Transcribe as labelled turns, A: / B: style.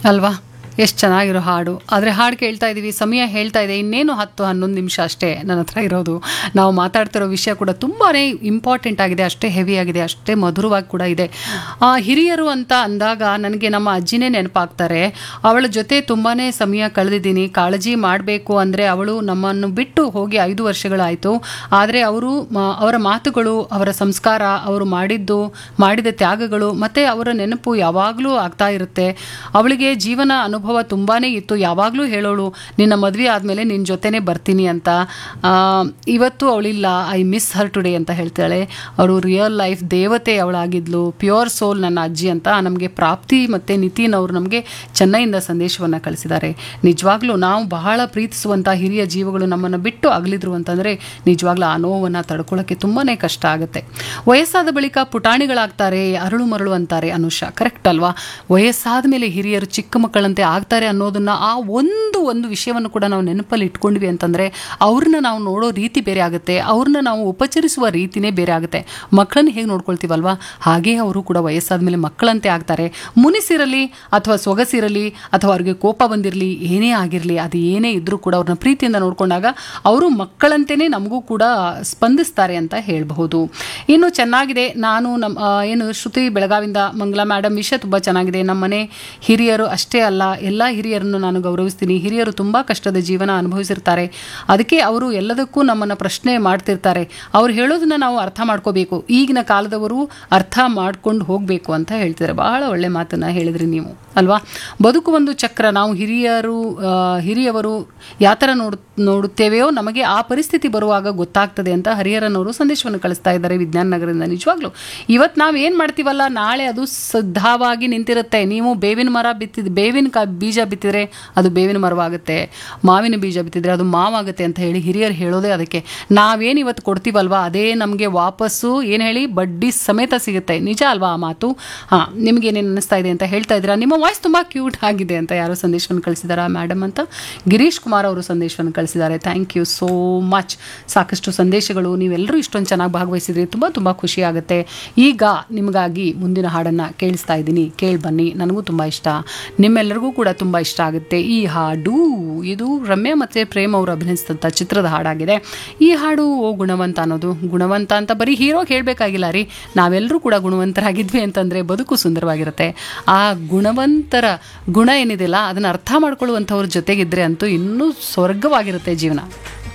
A: ಅಲ್ವಾ ಎಷ್ಟು ಚೆನ್ನಾಗಿರೋ ಹಾಡು ಆದರೆ ಹಾಡು ಕೇಳ್ತಾ ಇದ್ದೀವಿ ಸಮಯ ಹೇಳ್ತಾ ಇದೆ ಇನ್ನೇನು ಹತ್ತು ಹನ್ನೊಂದು ನಿಮಿಷ ಅಷ್ಟೇ ನನ್ನ ಹತ್ರ ಇರೋದು ನಾವು ಮಾತಾಡ್ತಿರೋ ವಿಷಯ ಕೂಡ ತುಂಬಾ ಇಂಪಾರ್ಟೆಂಟ್ ಆಗಿದೆ ಅಷ್ಟೇ ಹೆವಿ ಆಗಿದೆ ಅಷ್ಟೇ ಮಧುರವಾಗಿ ಕೂಡ ಇದೆ ಆ, ಹಿರಿಯರು ಅಂತ ಅಂದಾಗ ನನಗೆ ನಮ್ಮ ಅಜ್ಜಿನೇ ನೆನಪಾಗ್ತಾರೆ ಅವಳ ಜೊತೆ ತುಂಬಾ ಸಮಯ ಕಳೆದಿದ್ದೀನಿ ಕಾಳಜಿ ಮಾಡಬೇಕು ಅಂದರೆ ಅವಳು ನಮ್ಮನ್ನು ಬಿಟ್ಟು ಹೋಗಿ ಐದು ವರ್ಷಗಳಾಯಿತು ಆದರೆ ಅವರು ಮ- ಅವರ ಮಾತುಗಳು ಅವರ ಸಂಸ್ಕಾರ ಅವರು ಮಾಡಿದ್ದು ಮಾಡಿದ ತ್ಯಾಗಗಳು ಮತ್ತು ಅವರ ನೆನಪು ಯಾವಾಗಲೂ ಆಗ್ತಾ ಇರುತ್ತೆ ಅವಳಿಗೆ ಜೀವನ ಅನುಭವ ತುಂಬಾ ಇತ್ತು ಯಾವಾಗಲೂ ಹೇಳೋಳು ನಿನ್ನ ಮದುವೆ ಆದಮೇಲೆ ನಿನ್ನ ಜೊತೆನೇ ಬರ್ತೀನಿ ಅಂತ ಆ, ಇವತ್ತು ಅವಳಿಲ್ಲ ಐ ಮಿಸ್ ಹರ್ ಟುಡೇ ಅಂತ ಹೇಳ್ತಾಳೆ ಅವರು ರಿಯಲ್ ಲೈಫ್ ದೇವತೆ ಅವಳಾಗಿದ್ಲು ಪ್ಯೂರ್ ಸೋಲ್ ನನ್ನ ಅಜ್ಜಿ ಅಂತ ನಮಗೆ ಪ್ರಾಪ್ತಿ ಮತ್ತು ನಿತಿನ್ ಅವರು ನಮಗೆ ಚೆನ್ನೈಯಿಂದ ಸಂದೇಶವನ್ನು ಕಳಿಸಿದ್ದಾರೆ ನಿಜವಾಗ್ಲೂ ನಾವು ಬಹಳ ಪ್ರೀತಿಸುವಂಥ ಹಿರಿಯ ಜೀವಗಳು ನಮ್ಮನ್ನು ಬಿಟ್ಟು ಅಗಲಿದ್ರು ಅಂತಂದರೆ ನಿಜವಾಗ್ಲೂ ಆ ನೋವನ್ನು ತಡ್ಕೊಳ್ಳೋಕ್ಕೆ ತುಂಬಾ ಕಷ್ಟ ಆಗುತ್ತೆ ವಯಸ್ಸಾದ ಬಳಿಕ ಪುಟಾಣಿಗಳಾಗ್ತಾರೆ ಅರಳು ಮರಳು ಅಂತಾರೆ ಅನುಷಾ ಕರೆಕ್ಟ್ ಅಲ್ವಾ ವಯಸ್ಸಾದ ಮೇಲೆ ಹಿರಿಯರು ಚಿಕ್ಕ ಮಕ್ಕಳಂತೆ ಆಗ್ತಾರೆ ಅನ್ನೋದನ್ನ ಆ ಒಂದು ಒಂದು ವಿಷಯವನ್ನು ಕೂಡ ನಾವು ನೆನಪಲ್ಲಿ ಇಟ್ಕೊಂಡ್ವಿ ಅಂತಂದರೆ ಅವ್ರನ್ನ ನಾವು ನೋಡೋ ರೀತಿ ಬೇರೆ ಆಗುತ್ತೆ ಅವ್ರನ್ನ ನಾವು ಉಪಚರಿಸುವ ರೀತಿನೇ ಬೇರೆ ಆಗುತ್ತೆ ಮಕ್ಕಳನ್ನ ಹೇಗೆ ನೋಡ್ಕೊಳ್ತೀವಲ್ವಾ ಹಾಗೇ ಅವರು ಕೂಡ ವಯಸ್ಸಾದ ಮೇಲೆ ಮಕ್ಕಳಂತೆ ಆಗ್ತಾರೆ ಮುನಿಸಿರಲಿ ಅಥವಾ ಸೊಗಸಿರಲಿ ಅಥವಾ ಅವ್ರಿಗೆ ಕೋಪ ಬಂದಿರಲಿ ಏನೇ ಆಗಿರಲಿ ಅದು ಏನೇ ಇದ್ರೂ ಕೂಡ ಅವ್ರನ್ನ ಪ್ರೀತಿಯಿಂದ ನೋಡ್ಕೊಂಡಾಗ ಅವರು ಮಕ್ಕಳಂತೆಯೇ ನಮಗೂ ಕೂಡ ಸ್ಪಂದಿಸ್ತಾರೆ ಅಂತ ಹೇಳಬಹುದು ಇನ್ನು ಚೆನ್ನಾಗಿದೆ ನಾನು ನಮ್ಮ ಆ, ಏನು ಶ್ರುತಿ ಬೆಳಗಾವಿಂದ ಮಂಗಲಾ ಮೇಡಮ್ ವಿಷಯ ತುಂಬ ಚೆನ್ನಾಗಿದೆ ನಮ್ಮ ಮನೆ ಹಿರಿಯರು ಅಷ್ಟೇ ಅಲ್ಲ ಎಲ್ಲ ಹಿರಿಯರನ್ನು ನಾನು ಗೌರವಿಸ್ತೀನಿ ಹಿರಿಯರು ತುಂಬ ಕಷ್ಟದ ಜೀವನ ಅನುಭವಿಸಿರ್ತಾರೆ ಅದಕ್ಕೆ ಅವರು ಎಲ್ಲದಕ್ಕೂ ನಮ್ಮನ್ನು ಪ್ರಶ್ನೆ ಮಾಡ್ತಿರ್ತಾರೆ ಅವ್ರು ಹೇಳೋದನ್ನ ನಾವು ಅರ್ಥ ಮಾಡ್ಕೋಬೇಕು ಈಗಿನ ಕಾಲದವರು ಅರ್ಥ ಮಾಡ್ಕೊಂಡು ಹೋಗಬೇಕು ಅಂತ ಹೇಳ್ತಿದ್ದಾರೆ ಬಹಳ ಒಳ್ಳೆ ಮಾತನ್ನ ಹೇಳಿದ್ರಿ ನೀವು ಅಲ್ವಾ ಬದುಕು ಒಂದು ಚಕ್ರ ನಾವು ಹಿರಿಯರು ಆ, ಹಿರಿಯವರು ಯಾವ ಥರ ನೋಡ್ ನೋಡುತ್ತೇವೆಯೋ ನಮಗೆ ಆ ಪರಿಸ್ಥಿತಿ ಬರುವಾಗ ಗೊತ್ತಾಗ್ತದೆ ಅಂತ ಹರಿಹರನವರು ಸಂದೇಶವನ್ನು ಕಳಿಸ್ತಾ ಇದ್ದಾರೆ ವಿಜ್ಞಾನ ನಗರದಿಂದ ನಿಜವಾಗ್ಲೂ ಇವತ್ತು ನಾವು ಏನು ಮಾಡ್ತೀವಲ್ಲ ನಾಳೆ ಅದು ಸಿದ್ಧವಾಗಿ ನಿಂತಿರುತ್ತೆ ನೀವು ಬೇವಿನ ಮರ ಬಿತ್ತಿದ ಬೇವಿನ ಕಾ ಬೀಜ ಬಿತ್ತಿದ್ರೆ ಅದು ಬೇವಿನ ಮರವಾಗುತ್ತೆ ಮಾವಿನ ಬೀಜ ಬಿತ್ತಿದ್ರೆ ಅದು ಮಾವಾಗುತ್ತೆ ಅಂತ ಹೇಳಿ ಹಿರಿಯರು ಹೇಳೋದೇ ಅದಕ್ಕೆ ನಾವೇನು ಇವತ್ತು ಕೊಡ್ತೀವಲ್ವಾ ಅದೇ ನಮಗೆ ವಾಪಸ್ಸು ಏನು ಹೇಳಿ ಬಡ್ಡಿ ಸಮೇತ ಸಿಗುತ್ತೆ ನಿಜ ಅಲ್ವಾ ಆ ಮಾತು ಹಾಂ ನಿಮಗೇನೇನು ಅನ್ನಿಸ್ತಾ ಇದೆ ಅಂತ ಹೇಳ್ತಾ ಇದ್ದೀರಾ ನಿಮ್ಮ ವಾಯ್ಸ್ ತುಂಬ ಕ್ಯೂಟ್ ಆಗಿದೆ ಅಂತ ಯಾರೋ ಸಂದೇಶವನ್ನು ಕಳಿಸಿದಾರಾ ಮೇಡಮ್ ಅಂತ ಗಿರೀಶ್ ಕುಮಾರ್ ಅವರು ಸಂದೇಶವನ್ನು ಕಳಿಸಿದ್ದಾರೆ ಥ್ಯಾಂಕ್ ಯು ಸೋ ಮಚ್ ಸಾಕಷ್ಟು ಸಂದೇಶಗಳು ನೀವೆಲ್ಲರೂ ಇಷ್ಟೊಂದು ಚೆನ್ನಾಗಿ ಭಾಗವಹಿಸಿದ್ರಿ ತುಂಬ ತುಂಬ ಖುಷಿ ಆಗುತ್ತೆ ಈಗ ನಿಮಗಾಗಿ ಮುಂದಿನ ಹಾಡನ್ನು ಕೇಳಿಸ್ತಾ ಇದ್ದೀನಿ ಕೇಳಿ ಬನ್ನಿ ನನಗೂ ತುಂಬ ಇಷ್ಟ ನಿಮ್ಮೆಲ್ಲರಿಗೂ ಕೂಡ ತುಂಬ ಇಷ್ಟ ಆಗುತ್ತೆ ಈ ಹಾಡು ಇದು ರಮ್ಯಾ ಮತ್ತು ಪ್ರೇಮ್ ಅವರು ಅಭಿನಯಿಸಿದಂಥ ಚಿತ್ರದ ಹಾಡಾಗಿದೆ ಈ ಹಾಡು ಓ ಗುಣವಂತ ಅನ್ನೋದು ಗುಣವಂತ ಅಂತ ಬರೀ ಹೀರೋಗೆ ಹೇಳಬೇಕಾಗಿಲ್ಲ ರೀ ನಾವೆಲ್ಲರೂ ಕೂಡ ಗುಣವಂತರಾಗಿದ್ವಿ ಅಂತಂದರೆ ಬದುಕು ಸುಂದರವಾಗಿರುತ್ತೆ ಆ ಗುಣವಂತರ ಗುಣ ಏನಿದೆಯಲ್ಲ ಅದನ್ನು ಅರ್ಥ ಮಾಡ್ಕೊಳ್ಳುವಂಥವ್ರ ಜೊತೆಗಿದ್ರೆ ಅಂತೂ ಇನ್ನೂ ಸ್ವರ್ಗವಾಗಿರುತ್ತೆ ಜೀವನ